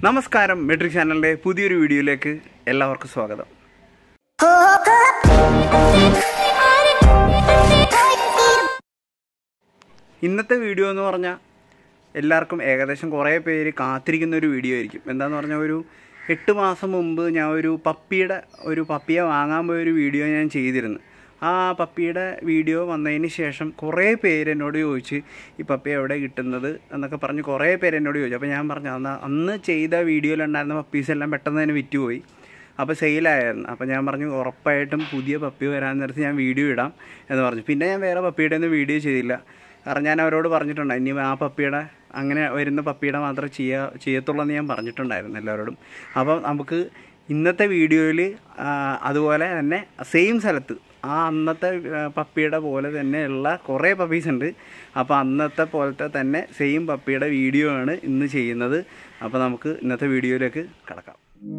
നമസ്കാരം മെട്രിക് ചാനലിൻ്റെ പുതിയൊരു വീഡിയോയിലേക്ക് എല്ലാവർക്കും സ്വാഗതം ഇന്നത്തെ വീഡിയോ എന്ന് പറഞ്ഞാൽ എല്ലാവർക്കും ഏകദേശം കുറേ പേര് കാത്തിരിക്കുന്ന ഒരു വീഡിയോ ആയിരിക്കും എന്താന്ന് പറഞ്ഞാൽ ഒരു എട്ട് മാസം മുമ്പ് ഞാൻ ഒരു പപ്പിയുടെ ഒരു പപ്പിയെ വാങ്ങാൻ പോയ ഒരു വീഡിയോ ഞാൻ ചെയ്തിരുന്നു ആ പപ്പിയുടെ വീഡിയോ വന്നതിന് ശേഷം കുറേ പേര് എന്നോട് ചോദിച്ച് ഈ പപ്പി എവിടെ കിട്ടുന്നത് എന്നൊക്കെ പറഞ്ഞ് കുറേ പേര് എന്നോട് ചോദിച്ചു അപ്പോൾ ഞാൻ പറഞ്ഞു അന്ന് അന്ന് ചെയ്ത വീഡിയോയിലുണ്ടായിരുന്ന പപ്പീസ് എല്ലാം പെട്ടെന്ന് തന്നെ വിറ്റുപോയി അപ്പോൾ സെയിലായിരുന്നു അപ്പോൾ ഞാൻ പറഞ്ഞു ഉറപ്പായിട്ടും പുതിയ പപ്പി വരാൻ നേരത്ത് ഞാൻ വീഡിയോ ഇടാം എന്ന് പറഞ്ഞു പിന്നെ ഞാൻ വേറെ പപ്പിയുടെ ഒന്നും വീഡിയോ ചെയ്തില്ല കാരണം ഞാൻ അവരോട് പറഞ്ഞിട്ടുണ്ട് ഇനി ആ പപ്പിയുടെ അങ്ങനെ വരുന്ന പപ്പിയുടെ മാത്രമേ ചെയ്യാ ചെയ്യത്തുള്ളൂ എന്ന് ഞാൻ പറഞ്ഞിട്ടുണ്ടായിരുന്നു എല്ലാവരോടും അപ്പം നമുക്ക് ഇന്നത്തെ വീഡിയോയിൽ അതുപോലെ തന്നെ സെയിം സ്ഥലത്ത് ആ അന്നത്തെ ആ, പപ്പിയുടെ പോലെ തന്നെയുള്ള കുറേ പപ്പീസ് ഉണ്ട് അപ്പോൾ അന്നത്തെ പോലത്തെ തന്നെ സെയിം പപ്പിയുടെ വീഡിയോ ആണ് ഇന്ന് ചെയ്യുന്നത് അപ്പോൾ നമുക്ക് ഇന്നത്തെ വീഡിയോയിലേക്ക് കടക്കാം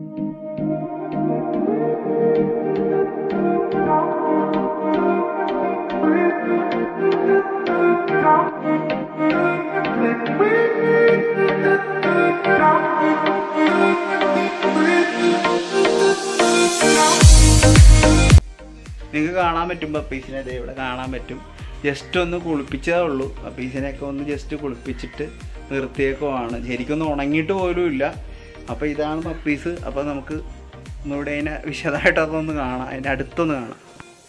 നിങ്ങൾക്ക് കാണാൻ പറ്റും പപ്പീസിനെ ദേ ഇവിടെ കാണാൻ പറ്റും ജസ്റ്റ് ഒന്ന് കുളിപ്പിച്ചതേ ഉള്ളൂ പപ്പീസിനെയൊക്കെ ഒന്ന് ജസ്റ്റ് കുളിപ്പിച്ചിട്ട് നിർത്തിയേക്കുവാണ് ശരിക്കൊന്നും ഉണങ്ങിയിട്ട് പോലും ഇല്ല അപ്പോൾ ഇതാണ് പപ്പീസ് അപ്പോൾ നമുക്ക് ഒന്നുകൂടെ അതിനെ വിശദമായിട്ടൊക്കെ ഒന്ന് കാണാം അതിൻ്റെ അടുത്തൊന്ന് കാണാം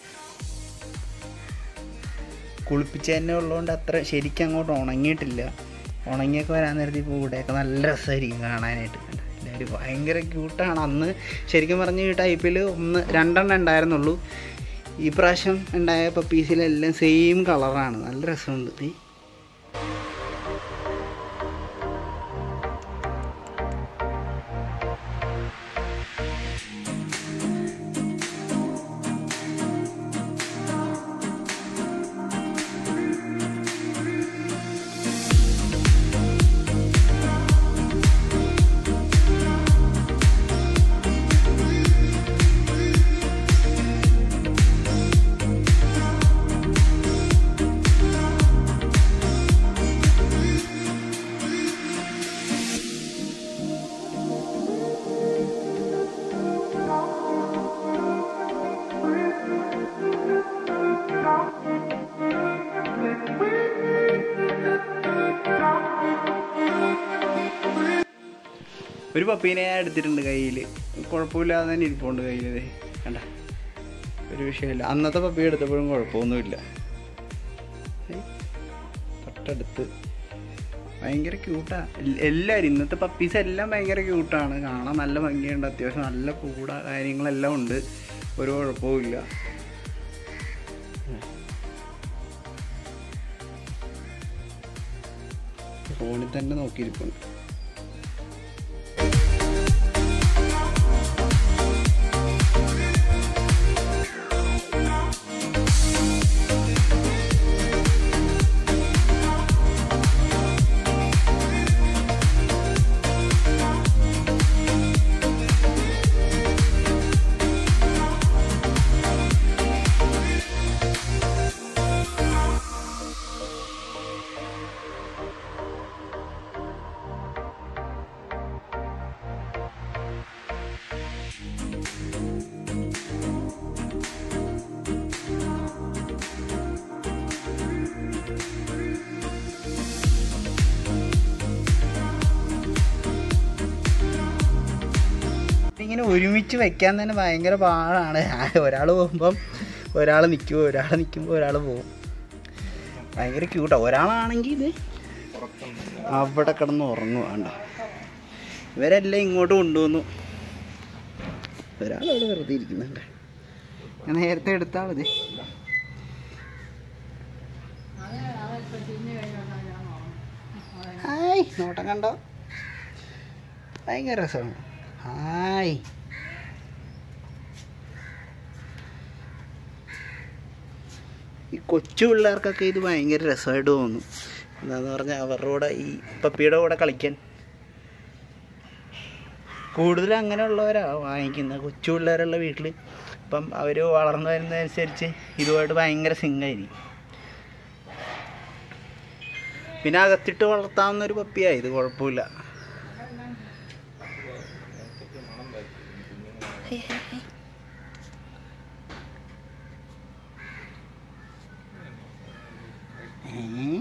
കുളിപ്പിച്ച തന്നെ ഉള്ളതുകൊണ്ട് അത്ര ശരിക്കും അങ്ങോട്ട് ഉണങ്ങിയിട്ടില്ല ഉണങ്ങിയൊക്കെ വരാൻ നേരത്തെ ഇപ്പോൾ ഇവിടെയൊക്കെ നല്ല രസമായിരിക്കും കാണാനായിട്ട് എല്ലാവരും ഭയങ്കര ക്യൂട്ടാണ് അന്ന് ശരിക്കും പറഞ്ഞ ഈ ടൈപ്പിൽ ഒന്ന് രണ്ടെണ്ണം ഉണ്ടായിരുന്നുള്ളൂ ഈ പ്രാവശ്യം ഉണ്ടായ പപ്പീസിലെല്ലാം സെയിം കളറാണ് നല്ല രസമുണ്ട് ദേ. ഒരു പപ്പീനെ ഞാൻ എടുത്തിട്ടുണ്ട് കയ്യിൽ കുഴപ്പമില്ലാതെ തന്നെ ഇരിപ്പുണ്ട് കയ്യിൽ ദേ കണ്ട ഒരു വിഷയമില്ല അന്നത്തെ പപ്പി എടുത്തപ്പോഴും കുഴപ്പമൊന്നുമില്ല ഏയ്, തൊട്ടടുത്ത് ഭയങ്കര ക്യൂട്ടാ എല്ലാവരും ഇന്നത്തെ പപ്പീസ് എല്ലാം ഭയങ്കര ക്യൂട്ടാണ് കാണാൻ നല്ല ഭംഗിയുണ്ട് അത്യാവശ്യം നല്ല കൂട കാര്യങ്ങളെല്ലാം ഉണ്ട് ഒരു കുഴപ്പവുമില്ല ഫോണിൽ തന്നെ നോക്കിയിരിപ്പുണ്ട് ഇങ്ങനെ ഒരുമിച്ച് വെക്കാൻ തന്നെ ഭയങ്കര പാടാണ് ഒരാൾ പോകുമ്പം ഒരാൾ നിൽക്കും ഒരാൾ നിൽക്കുമ്പോൾ ഒരാൾ പോകും ഭയങ്കര ക്യൂട്ടാണ് ഒരാളാണെങ്കിൽ ഇത് അവിടെ കിടന്ന് ഉറങ്ങുവാണ്ട ഇവരെല്ലാം ഇങ്ങോട്ട് കൊണ്ടുവന്നു ഒരാളവിടെ വെറുതെ ഇരിക്കുന്നുണ്ട് ഞാൻ നേരത്തെ എടുത്താൽ മതി ഹായ് നോട്ടം കണ്ടോ ഭയങ്കര രസമാണ് ഹായ് ഈ കൊച്ചു പിള്ളേർക്കൊക്കെ ഇത് ഭയങ്കര രസമായിട്ട് തോന്നും എന്താന്ന് പറഞ്ഞാൽ അവരുടെ കൂടെ ഈ പപ്പിയുടെ കൂടെ കളിക്കാൻ കൂടുതൽ അങ്ങനെയുള്ളവരാ വാങ്ങിക്കുന്നത് കൊച്ചു പിള്ളേരുള്ള വീട്ടിൽ ഇപ്പം അവർ വളർന്നു വരുന്നതനുസരിച്ച് ഇതുമായിട്ട് ഭയങ്കര സിങ്കായിരിക്കും പിന്നെ അകത്തിട്ട് വളർത്താവുന്ന ഒരു പപ്പിയാ ഇത് കുഴപ്പമില്ല ഹൈ ഹൈ ഹൈ ഏ?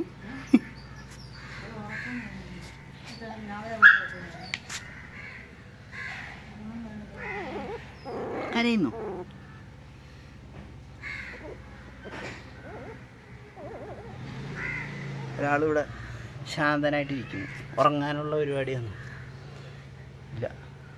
കരയുന്നു ഒരാളിവിടെ ശാന്തനായിട്ടിരിക്കുന്നു ഉറങ്ങാനുള്ള പരിപാടിയൊന്നും ഇല്ല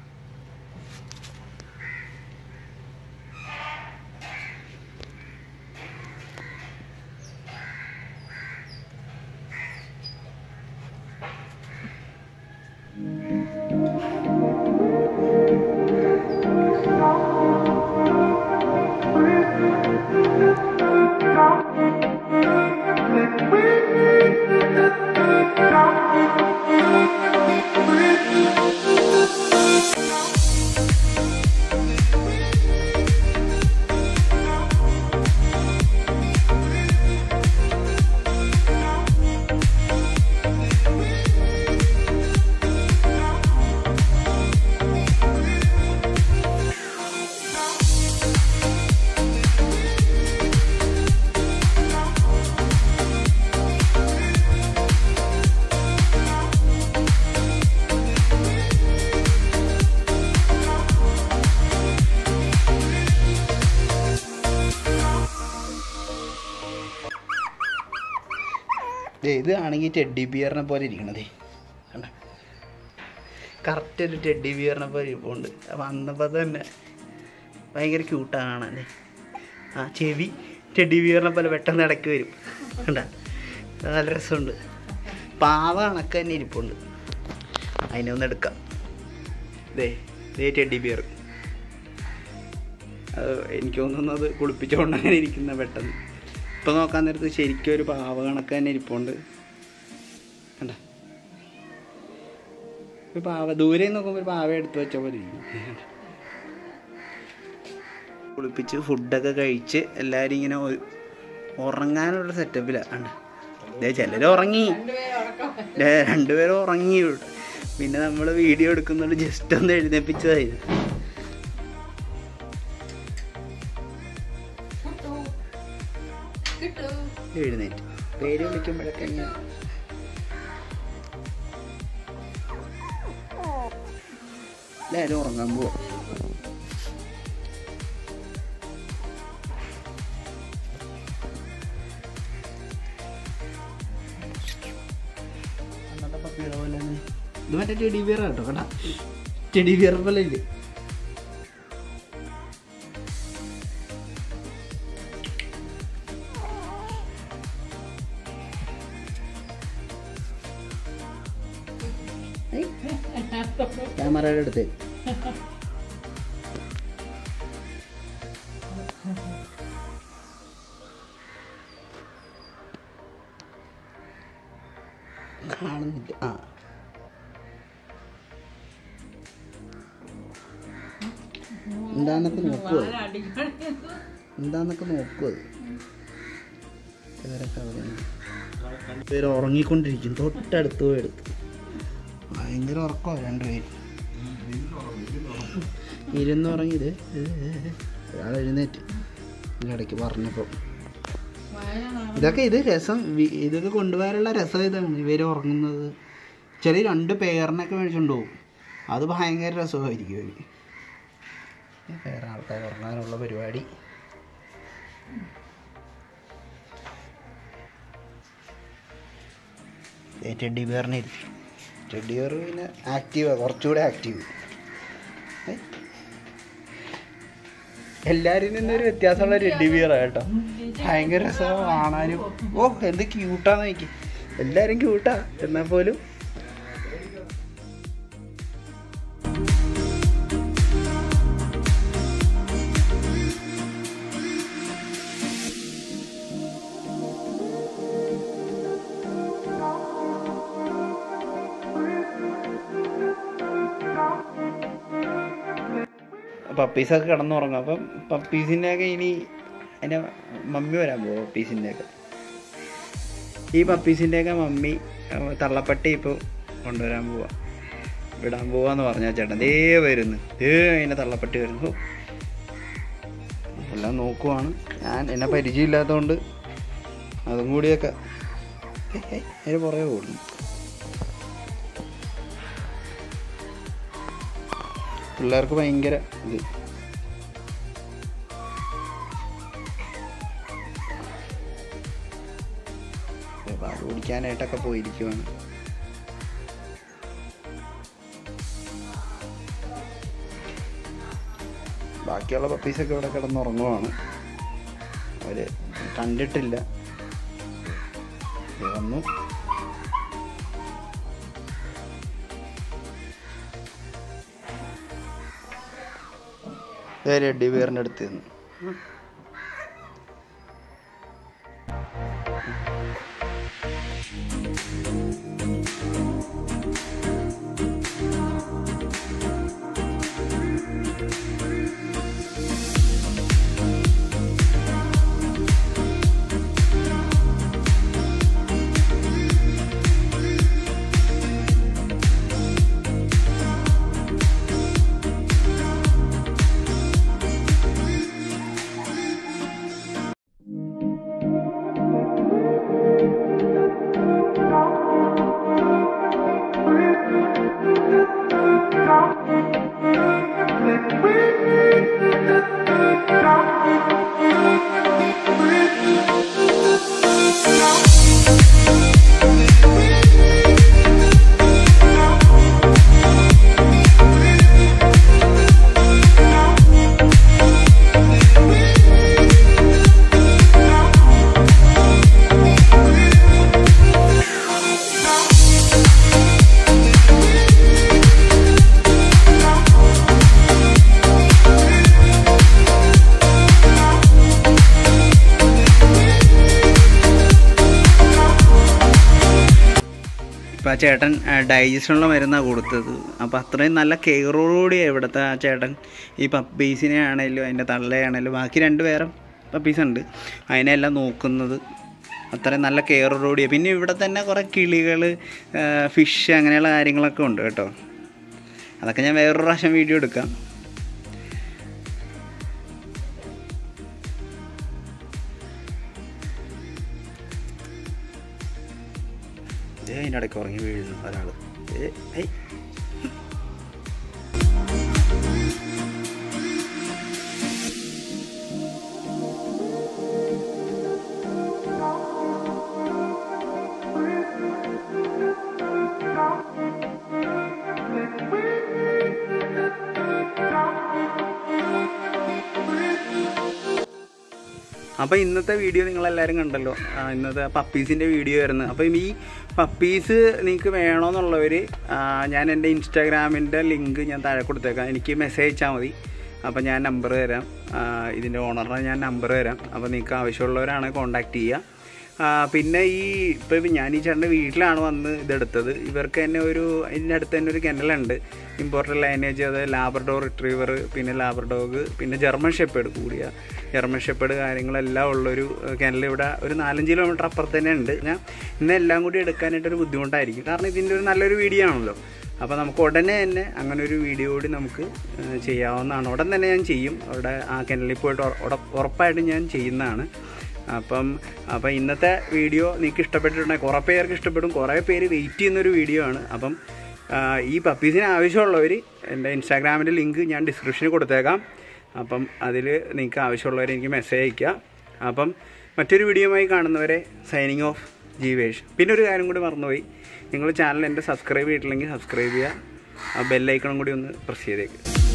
ദേ, ഇത് ആണെങ്കിൽ ടെഡി ബിയറിനെ പോലെ ഇരിക്കണതേ കണ്ട കറക്റ്റ് ഒരു ടെഡി ബിയറിനെ പോലെ ഇരിപ്പുണ്ട് വന്നപ്പോൾ തന്നെ ഭയങ്കര ക്യൂട്ടാണ് കാണാൻ ആ ചെവി ടെഡി ബിയറിനെ പോലെ പെട്ടെന്ന് ഇടയ്ക്ക് വരും കണ്ട നല്ല രസമുണ്ട് പാവ കണക്ക് തന്നെ ഇരിപ്പുണ്ട് അതിനെ ഒന്ന് എടുക്കാം ദേ ദേ ടെഡി ബിയർ അത് എനിക്ക് തോന്നുന്നു അത് കുളിപ്പിച്ചുകൊണ്ട് അങ്ങനെ ഇരിക്കുന്ന പെട്ടെന്ന് ഇപ്പം നോക്കാൻ നേരത്ത് ശരിക്കും ഒരു പാവ കണക്ക് തന്നെ ഇരിപ്പുണ്ട് കണ്ട ഒരു പാവ ദൂരെ നിന്ന് നോക്കുമ്പോൾ ഒരു പാവ എടുത്ത് വെച്ച പോലെ ഇരിക്കും കുളിപ്പിച്ച് ഫുഡൊക്കെ കഴിച്ച് എല്ലാവരും ഇങ്ങനെ ഒരു- ഉറങ്ങാനുള്ള സെറ്റപ്പിലാണ് കണ്ട ദേ ചിലർ ഉറങ്ങി ദേ രണ്ടുപേരും ഉറങ്ങി ഇവിടെ. പിന്നെ നമ്മൾ വീഡിയോ എടുക്കുന്നുണ്ട് ജസ്റ്റ് ഒന്ന് എഴുന്നേപ്പിച്ചതായിരുന്നു എഴുന്നേറ്റ് പേര് വിളിക്കുമ്പോഴൊക്കെ ഇങ്ങനെ എല്ലാവരും ഉറങ്ങാൻ പോവാ അന്നത്തെ പപ്പിയുടെ പോലെ തന്നെ. ഇത് മറ്റേ ടെഡി ബിയർ കേട്ടോ കണ്ടാ ടെഡി ബിയർ പോലെ ഇല്ലേ ക്യാമറയുടെ അടുത്ത് കാണുന്നില്ല ആ എന്താന്നൊക്കെ നോക്കുക എന്താന്നൊക്കെ നോക്കുക ഇവരൊക്കെ അവിടെ പേര് ഉറങ്ങിക്കൊണ്ടിരിക്കും തൊട്ടടുത്ത് പോയി എടുത്തു ഭയങ്കര ഉറക്കമാണ് രണ്ടുപേരും ഇരുന്ന് ഉറങ്ങിയത് ഒരാൾ എഴുന്നേറ്റ് ഇതിനിടയ്ക്ക് പറഞ്ഞപ്പോൾ ഇതൊക്കെ ഇത് രസം വി- ഇതൊക്കെ കൊണ്ടുപോകാനുള്ള രസം ഇതാണ് ഇവർ ഉറങ്ങുന്നത് ചെറിയ രണ്ട് പേരിനൊക്കെ മേടിച്ചുകൊണ്ട് പോകും അത് ഭയങ്കര രസമായിരിക്കും അവർ വേറെ ആൾക്കാർ ഉറങ്ങാനുള്ള പരിപാടി ദേ ടെഡി ബിയറിനെ ഇരുത്തി ടെഡി ബിയർ പിന്നെ ആക്റ്റീവാണ് കുറച്ചുകൂടെ ആക്റ്റീവ് എല്ലാവരിൽ നിന്നൊരു വ്യത്യാസമുള്ള ടെഡി ബിയറാണ് കേട്ടോ ഭയങ്കര രസമാണ് കാണാനും ഓ എന്ത് ക്യൂട്ടാന്ന് നോക്കി എല്ലാവരും ക്യൂട്ടാ എന്നാൽ പോലും പപ്പീസൊക്കെ കിടന്നുറങ്ങും അപ്പം പപ്പീസിൻ്റെയൊക്കെ ഇനി അതിൻ്റെ മമ്മി വരാൻ പോകും പപ്പീസിൻ്റെയൊക്കെ ഈ പപ്പീസിൻ്റെയൊക്കെ മമ്മി അഹ് തള്ളപ്പട്ടി ഇപ്പോൾ കൊണ്ടുവരാൻ പോവാ വിടാൻ പോവാന്ന് പറഞ്ഞാൽ ചേട്ടൻ ദേ വരുന്നു ദേ അതിനെ തള്ളപ്പെട്ട് വരുന്നു എല്ലാം നോക്കുവാണ് ഞാൻ എന്നെ പരിചയമില്ലാത്തതുകൊണ്ട് അതും കൂടിയൊക്കെ ഏയ് ഏയ് അതിന് പുറകെ ഓടുന്നു പിള്ളേർക്ക് ഭയങ്കര ഇത് ദേ പാല് കുടിക്കാനായിട്ടൊക്കെ പോയിരിക്കുവാണ് ബാക്കിയുള്ള പപ്പീസൊക്കെ ഇവിടെ കിടന്നുറങ്ങുവാണ് അവര് കണ്ടിട്ടില്ല ദേ വന്നു റെഡി ബിയറിൻ്റെ അടുത്ത് നിന്ന് ഇപ്പം ആ ചേട്ടൻ ഡൈജഷനുള്ള മരുന്നാണ് കൊടുത്തത് അപ്പോൾ അത്രയും നല്ല കെയറോടുകൂടി ഇവിടുത്തെ ആ ചേട്ടൻ ഈ പപ്പീസിനെ ആണെങ്കിലും അതിൻ്റെ തള്ളയാണെങ്കിലും ബാക്കി രണ്ട് പേരെ പപ്പീസ് ഉണ്ട് അതിനെല്ലാം നോക്കുന്നത് അത്രയും നല്ല കെയറോടുകൂടി പിന്നെ ഇവിടെ തന്നെ കുറേ കിളികൾ ഫിഷ് അങ്ങനെയുള്ള കാര്യങ്ങളൊക്കെ ഉണ്ട് കേട്ടോ അതൊക്കെ ഞാൻ വേറൊരു പ്രാവശ്യം വീഡിയോ എടുക്കാം ദേ അതിൻ്റെ ഇടയ്ക്ക് ഉറങ്ങി വീഴുന്നു ഒരാൾ ഏ ഐ അപ്പോൾ ഇന്നത്തെ വീഡിയോ നിങ്ങളെല്ലാവരും കണ്ടല്ലോ ആ, ഇന്നത്തെ പപ്പീസിൻ്റെ വീഡിയോ ആയിരുന്നു അപ്പം ഈ പപ്പീസ് നിങ്ങൾക്ക് വേണമെന്നുള്ളവർ ഞാൻ എൻ്റെ ഇൻസ്റ്റാഗ്രാമിൻ്റെ ലിങ്ക് ഞാൻ താഴെ കൊടുത്തേക്കാം എനിക്ക് മെസ്സേജ് അയച്ചാൽ മതി അപ്പോൾ ഞാൻ നമ്പർ തരാം ആ, ഇതിൻ്റെ ഓണറിനെ ഞാൻ നമ്പർ തരാം അപ്പോൾ നിങ്ങൾക്ക് ആവശ്യമുള്ളവരാണ് കോൺടാക്റ്റ് ചെയ്യുക ആ, പിന്നെ ഈ ഇപ്പോൾ ഞാൻ ഈ ചേട്ടൻ്റെ വീട്ടിലാണ് വന്ന് ഇതെടുത്തത് ഇവർക്ക് തന്നെ ഒരു ഇതിൻ്റെ അടുത്ത് തന്നെ ഒരു കെനലുണ്ട് ഇമ്പോർട്ടൻ്റ് ലൈനേജ് അത് ലാബർഡോർ റിട്രീവർ പിന്നെ ലാബർഡോഗ് പിന്നെ ജർമ്മൻ ഷെപ്പേഡ് കൂടിയ ജർമ്മൻ ഷെപ്പേഡ് കാര്യങ്ങളെല്ലാം ഉള്ളൊരു കെനൽ ഇവിടെ ഒരു നാലഞ്ച് കിലോമീറ്റർ അപ്പുറത്ത് തന്നെ ഉണ്ട് ഞാൻ ഇന്ന് എല്ലാം കൂടി എടുക്കാനായിട്ടൊരു ബുദ്ധിമുട്ടായിരിക്കും കാരണം ഇതിൻ്റെ ഒരു നല്ലൊരു വീഡിയോ ആണല്ലോ അപ്പോൾ നമുക്ക് ഉടനെ തന്നെ അങ്ങനെ ഒരു വീഡിയോ കൂടി നമുക്ക് ഏഹ്, ചെയ്യാവുന്നതാണ് ഉടൻ തന്നെ ഞാൻ ചെയ്യും അവിടെ ആ കെനലിൽ പോയിട്ട് ഉറ- ഉറ- ഉറപ്പായിട്ടും ഞാൻ ചെയ്യുന്നതാണ് അപ്പം അപ്പം ഇന്നത്തെ വീഡിയോ നിങ്ങൾക്ക് ഇഷ്ടപ്പെട്ടിട്ടുണ്ടെങ്കിൽ കുറേ പേർക്ക് ഇഷ്ടപ്പെടും കുറേ പേര് വെയിറ്റ് ചെയ്യുന്നൊരു വീഡിയോ ആണ് അപ്പം ആ, ഈ പപ്പീസിന് ആവശ്യമുള്ളവർ എൻ്റെ ഇൻസ്റ്റാഗ്രാമിൻ്റെ ലിങ്ക് ഞാൻ ഡിസ്ക്രിപ്ഷനിൽ കൊടുത്തേക്കാം അപ്പം അതിൽ നിങ്ങൾക്ക് ആവശ്യമുള്ളവർ എനിക്ക് മെസ്സേജ് അയയ്ക്കുക അപ്പം മറ്റൊരു വീഡിയോയുമായി കാണുന്നവരെ സൈനിങ് ഓഫ് ജീവേഷ് പിന്നെ ഒരു കാര്യം കൂടി മറന്നുപോയി നിങ്ങൾ ചാനൽ എൻ്റെ സബ്സ്ക്രൈബ് ചെയ്തിട്ടില്ലെങ്കിൽ സബ്സ്ക്രൈബ് ചെയ്യുക ആ ബെല്ലൈക്കണം കൂടി ഒന്ന് പ്രസ് ചെയ്തേക്ക്